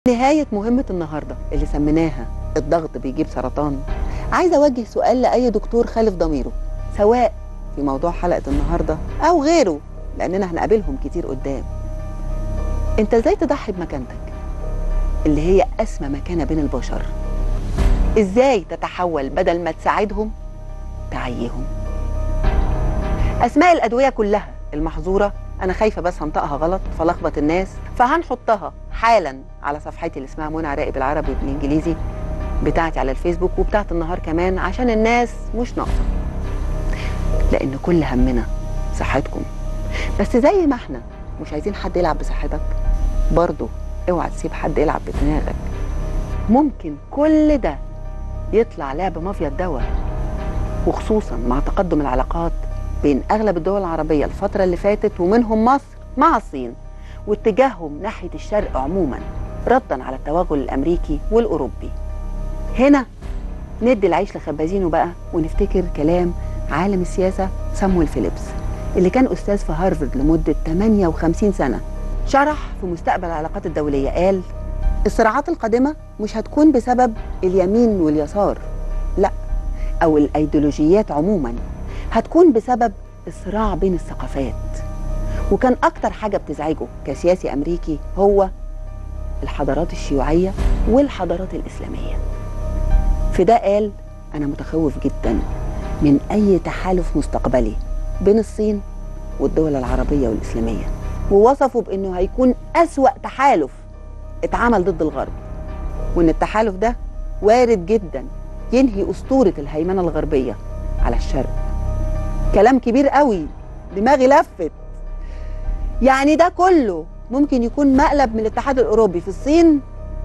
نهاية مهمة النهاردة اللي سميناها الضغط بيجيب سرطان عايزة أوجه سؤال لأي دكتور خالف ضميره سواء في موضوع حلقة النهاردة أو غيره لأننا هنقابلهم كتير قدام أنت إزاي تضحي بمكانتك اللي هي أسمى مكانة بين البشر إزاي تتحول بدل ما تساعدهم تعيهم أسماء الأدوية كلها المحظورة أنا خايفة بس هنطقها غلط فلخبط الناس فهنحطها حالا على صفحتي اللي اسمها منى عراقي بالعربي وبالإنجليزي بتاعتي على الفيسبوك وبتاعت النهار كمان عشان الناس مش ناقصة لأن كل همنا صحتكم بس زي ما احنا مش عايزين حد يلعب بصحتك برضه اوعى تسيب حد يلعب بدماغك ممكن كل ده يطلع لعب مافيا الدواء وخصوصا مع تقدم العلاقات بين اغلب الدول العربيه الفتره اللي فاتت ومنهم مصر مع الصين واتجاههم ناحيه الشرق عموما ردا على التوغل الامريكي والاوروبي هنا ندي العيش لخبازينه بقى ونفتكر كلام عالم السياسه سامويل فيليبس اللي كان استاذ في هارفارد لمده 58 سنه شرح في مستقبل العلاقات الدوليه قال الصراعات القادمه مش هتكون بسبب اليمين واليسار لا او الايديولوجيات عموما هتكون بسبب الصراع بين الثقافات وكان اكتر حاجه بتزعجه كسياسي امريكي هو الحضارات الشيوعيه والحضارات الاسلاميه في ده قال انا متخوف جدا من اي تحالف مستقبلي بين الصين والدول العربيه والاسلاميه ووصفه بانه هيكون اسوا تحالف اتعمل ضد الغرب وان التحالف ده وارد جدا ينهي اسطوره الهيمنه الغربيه على الشرق كلام كبير قوي دماغي لفت يعني ده كله ممكن يكون مقلب من الاتحاد الاوروبي في الصين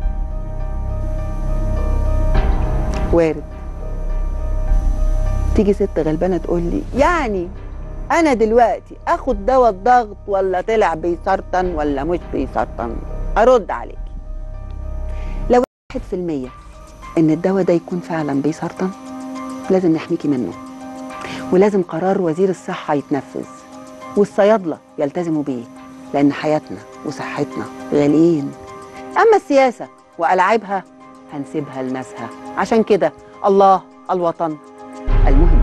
وارد تيجي ست غلبانه تقول لي يعني انا دلوقتي اخد دواء الضغط ولا طلع بيسرطن ولا مش بيسرطن ارد عليكي لو واحد في المية ان الدواء ده يكون فعلا بيسرطن لازم نحميكي منه ولازم قرار وزير الصحة يتنفذ والصيادلة يلتزموا بيه لأن حياتنا وصحتنا غاليين أما السياسة وألعابها هنسيبها لناسها عشان كده الله الوطن المهم